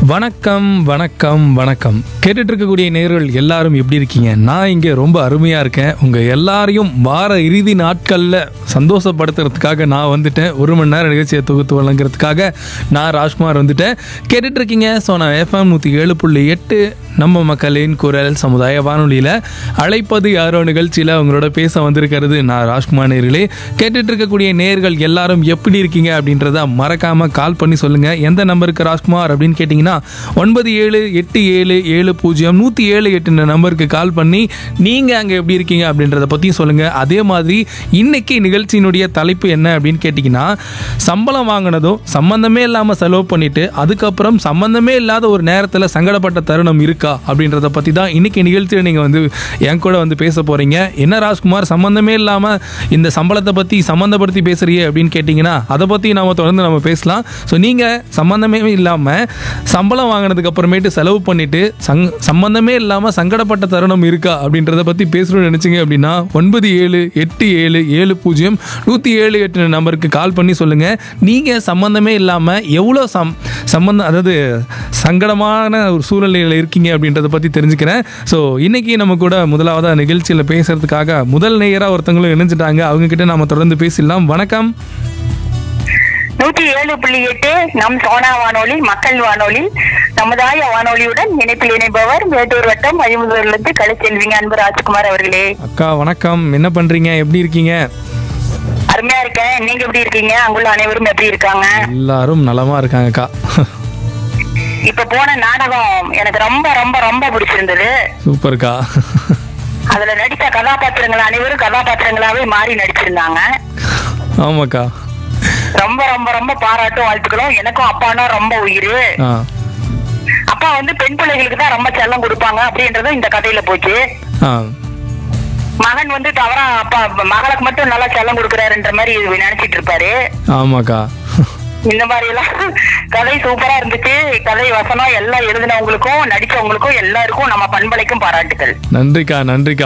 வணக்கம் வணக்கம் வணக்கம் கேட்டுட்டு இருக்கக்கூடிய நேர்கள் எல்லாரும் எப்படி இருக்கீங்க நான் இங்கே ரொம்ப அருமையாக இருக்கேன் உங்கள் எல்லாரையும் வார இறுதி நாட்களில் சந்தோஷப்படுத்துறதுக்காக நான் வந்துட்டேன் ஒரு மணி நேரம் நிகழ்ச்சியை தொகுத்து வழங்குறதுக்காக நான் ராஜ்குமார் வந்துட்டேன் கேட்டுட்டு இருக்கீங்க ஸோ நான் எஃப்எம் நூற்றி ஏழு புள்ளி எட்டு நம்ம மக்களின் குரல் சமுதாய வானொலியில் அழைப்பது யாரோ நிகழ்ச்சியில் அவங்களோட பேச வந்திருக்கிறது நான் ராஜ்குமார் நேர்களே கேட்டுட்டு இருக்கக்கூடிய நேர்கள் எல்லாரும் எப்படி இருக்கீங்க அப்படின்றத மறக்காமல் கால் பண்ணி சொல்லுங்கள் எந்த நம்பருக்கு ராஜ்குமார் அப்படின்னு கேட்டிங்கன்னா ஒன்பது ஏழு எட்டு ஏழு ஏழு பூஜ்ஜியம் நூற்றி ஏழு எட்டுன்ற நம்பருக்கு கால் பண்ணி நீங்கள் அங்கே எப்படி இருக்கீங்க அப்படின்றத பற்றியும் சொல்லுங்கள் அதே மாதிரி இன்னைக்கு நிகழ்ச்சியினுடைய தலைப்பு என்ன அப்படின்னு கேட்டிங்கன்னா சம்பளம் வாங்கினதும் சம்மந்தமே இல்லாமல் செலவு பண்ணிட்டு அதுக்கப்புறம் சம்மந்தமே இல்லாத ஒரு நேரத்தில் சங்கடப்பட்ட தருணம் இருக்கா அப்படின்றத பற்றி தான் இன்னைக்கு நிகழ்ச்சியில் நீங்கள் வந்து என் கூட வந்து பேச போகிறீங்க என்ன ராஜ்குமார் சம்மந்தமே இல்லாமல் இந்த சம்பளத்தை பற்றி சம்மந்தப்படுத்தி பேசுறியே அப்படின்னு கேட்டிங்கன்னா அதை பற்றி நாம தொடர்ந்து நம்ம பேசலாம் ஸோ நீங்கள் சம்மந்தமே இல்லாமல் சம்பளம் வாங்கினதுக்கு அப்புறமேட்டு செலவு பண்ணிட்டு சங் சம்மந்தமே இல்லாமல் சங்கடப்பட்ட தருணம் இருக்கா அப்படின்றத பற்றி பேசணும்னு நினச்சிங்க அப்படின்னா ஒன்பது ஏழு எட்டு ஏழு ஏழு பூஜ்ஜியம் நூற்றி ஏழு எட்டு நம்பருக்கு கால் பண்ணி சொல்லுங்கள் நீங்கள் சம்மந்தமே இல்லாமல் எவ்வளோ சம் சம்மந்தம் அதாவது சங்கடமான ஒரு சூழ்நிலையில் இருக்கீங்க அப்படின்றத பற்றி தெரிஞ்சுக்கிறேன் ஸோ இன்னைக்கு நம்ம கூட முதலாவதாக நிகழ்ச்சியில் பேசுறதுக்காக முதல் நேயராக ஒருத்தங்களும் இணைஞ்சிட்டாங்க அவங்க கிட்ட நாம தொடர்ந்து பேசிடலாம் வணக்கம் நூற்றி ஏழு புள்ளி எட்டு நம் சோனா வானொலி மக்கள் வானொலி சமுதாய வானொலியுடன் இணைப்பில் இணைப்பவர் மேட்டூர் வட்டம் அழிமுதூர்லேருந்து கலைச்செல்விங்க அன்பு ராஜ்குமார் அவர்களே அக்கா வணக்கம் என்ன பண்ணுறீங்க எப்படி இருக்கீங்க அருமையா இருக்கேன் நீங்க எப்படி இருக்கீங்க அங்குள்ள அனைவரும் எப்படி இருக்காங்க எல்லாரும் நலமாக இருக்காங்கக்கா இப்ப போன நாடகம் எனக்கு ரொம்ப ரொம்ப ரொம்ப பிடிச்சிருந்தது சூப்பர்க்கா அதுல நடித்த கதாபாத்திரங்கள் அனைவரும் கதாபாத்திரங்களாவே மாறி நடிச்சிருந்தாங்க ஆமாக்கா ரொம்ப ரொம்ப ரொம்ப பாராட்டும் வாழ்த்துக்களும் எனக்கும் அப்பானா ரொம்ப உயிர் ஆ அப்பா வந்து பெண் பிள்ளைகளுக்கு தான் ரொம்ப செல்லம் கொடுப்பாங்க அப்படின்றதும் இந்த கதையில போச்சு ஆ மகன் வந்து தவறா அப்பா மகளுக்கு மட்டும் நல்லா செல்லம் கொடுக்குறாருன்ற மாதிரி நினைச்சிட்டு இருப்பாரு ஆமாக்கா இந்த மாதிரி எல்லாம் கதை சூப்பரா இருந்துச்சு கதை வசனம் எல்லாம் எழுதினவங்களுக்கும் நடிச்சவங்களுக்கும் எல்லாருக்கும் நம்ம பண்பலைக்கும் பாராட்டுகள் நன்றிக்கா நன்றிக்கா